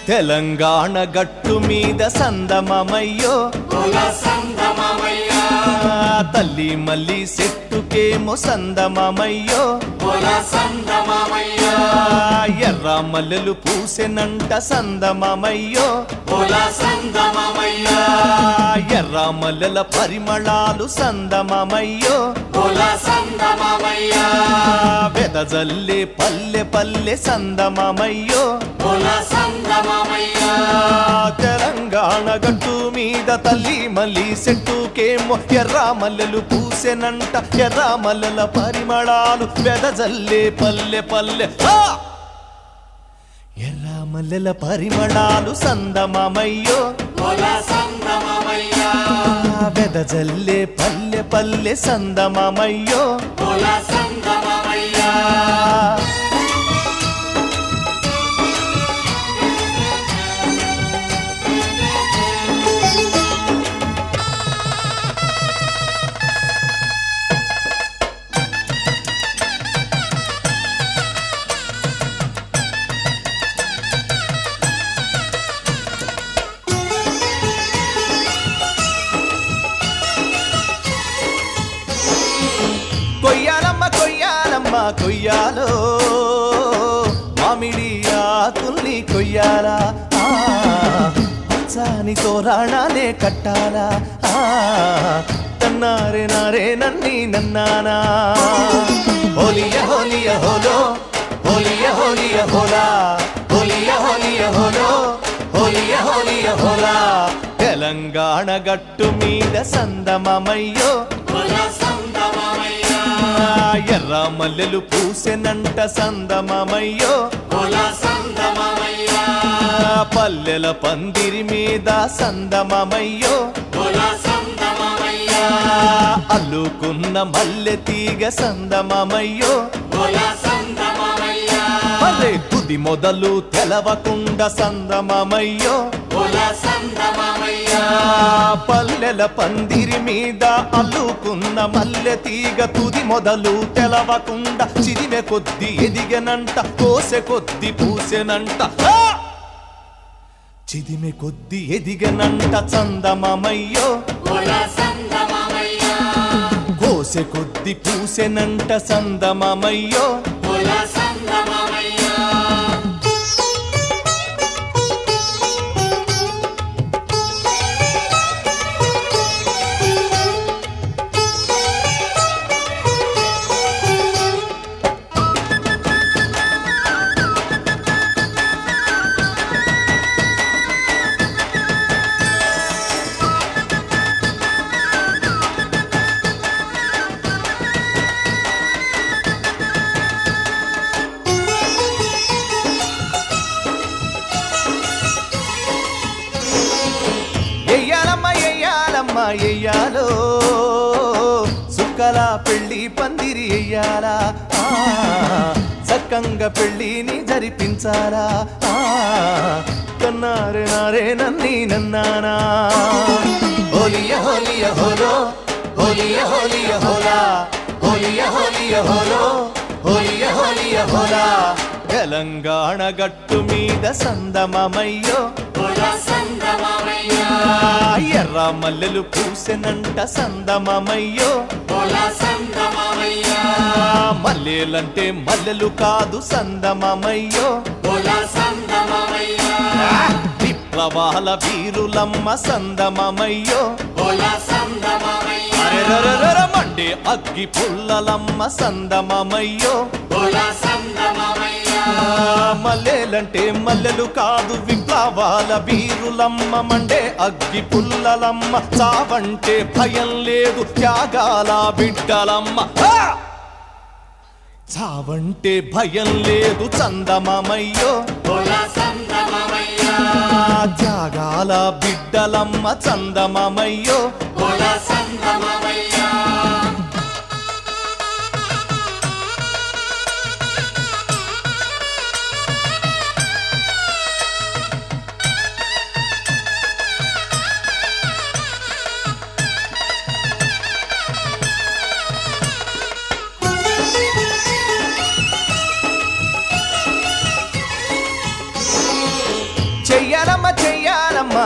తెలంగాణ గట్టు మీద సందమమయ్యో తల్లి మల్లి చెట్టుకేమో సందమమయ్యో ఎర్ర మల్లెలు పూసెనంట సందమమయ్యో ఎర్ర మల్లెల పరిమళాలు సందమమయ్యో వెదజల్లే పల్లె పల్లె సందమమయ్యో తెలంగాణ గట్టు మీద తల్లి మల్లి చెట్టుకేమో ఎర్ర మల్లెలు పూసెనంట ఎర్ర మల్లెల పరిమళాలు వెదజల్లే పల్లె పల్లె ఆ! ఎర్ర మల్లెల పరిమళాలు సందమమయ్యో వెదజల్లే పల్లె పల్లె సందమమయ్యో కొయ్యాలమ్మ కొయ్యాలమ్మ కొయ్యాలో మామిడి ఆకుల్ని కొయ్యాలా ఆ, పచ్చాని తోరాణాలే కట్టాలా ఆ, తన్నారే నారే నన్ని నన్నానా హోలియ హోలియ హోలో హోలియ హోలియ హోలా హోలియ హోలియ హోలో హోలియ హోలియ హోలా తెలంగాణ గట్టు మీద సందమమయ్యో ఎర్ర మల్లెలు పూసెనంట సందమమయ్యో పల్లెల పందిరి మీద సందమమయ్యో అల్లుకున్న మల్లె తీగ సందమమయ్యో అరే తుది మొదలు తెలవకుండా సందమమయ్యో పల్లెల పందిరి మీద అల్లుకున్న మల్లె తీగ తుది మొదలు తెలవకుండా చిరిమె కొద్ది ఎదిగనంట కోసె కొద్ది పూసెనంట ఆ! చిదిమె కొద్ది ఎదిగనంట చందమమయ్యో కోసె కొద్ది పూసెనంట సందమమయ్యో ఎయ్యాలమ్మ ఎయ్యాలమ్మ ఎయ్యాలో సుక్కల పెళ్ళి పందిరి ఎయ్యాలా ఆ, సక్కంగా పెళ్ళిని జరిపించాలా ఆ, కన్నారే నారే నన్ని నన్నానా హోలియ హోలియ హోలో హోలియ హోలియ హోలా హోలియ హోలియ హోలో హోలియ హోలియ హోలా తెలంగాణ గట్టు మీద సందమమయ్యో ఎర్ర మల్లెలు పూసెనంట సందమమయ్యో మల్లెలంటే మల్లెలు కాదు సందమమయ్యో విప్లవాల వీరులమ్మ సందమమయ్యో అరెరరెరర మండే అగ్గి పుల్లలమ్మ సందమమయ్యో మల్లెలంటే మల్లెలు కాదు విప్లవాల వీరులమ్మ మండే అగ్గి పుల్లలమ్మ చావంటే భయం లేదు త్యాగాల బిడ్డలమ్మ ఆ! చావంటే భయం లేదు చందమమయ్యో త్యాగాల బిడ్డలమ్మ చందమమయ్యో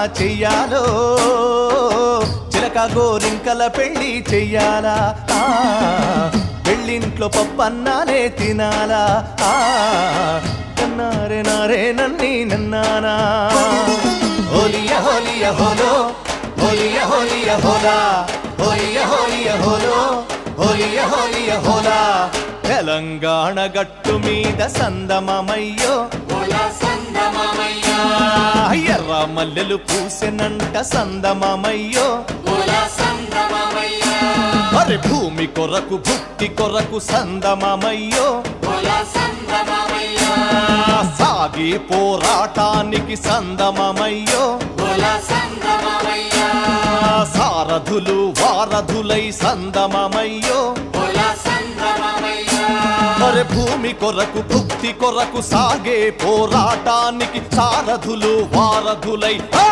చెయ్యాలో చిలక గోరింకల పెళ్లి చెయ్యాలా ఆ, పెళ్ళింట్లో పప్పన్నానే తినాలా ఆ, నన్నారే నారే నన్ని నన్నానా హోలియ హోలియ హోలో హోలియ హోలియ హోలా హోలియ హోలియ హోలో హోలియ హోలియ హోలా తెలంగాణ గట్టు మీద సందమమయ్యో ఎర్ర మల్లెలు పూసెనంట సందమమయ్యో అరే భూమి కొరకు భుక్తి కొరకు సందమమయ్యో సాగి పోరాటానికి సందమమయ్యో సారథులు వారధులై సందమమయ్యో అరే భూమి కొరకు భుక్తి కొరకు సాగే పోరాటానికి సారథులు వారధులై ఆ!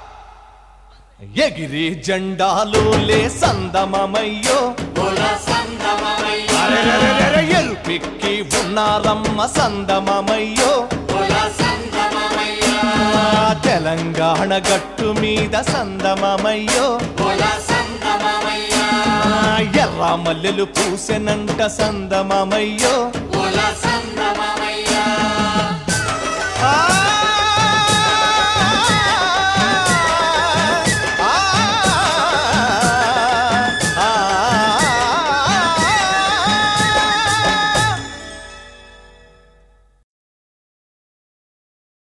ఎగిరి జెండాలు లే సందమమయ్యో అరెరెరెరెరె ఎరుపెక్కి ఉన్నారమ్మ సందమమయ్యో ఆ తెలంగాణ గట్టు మీద సందమమయ్యో ఆ ఎర్ర మల్లెలు పూసెనంట సందమమయ్యో సందమమయ్య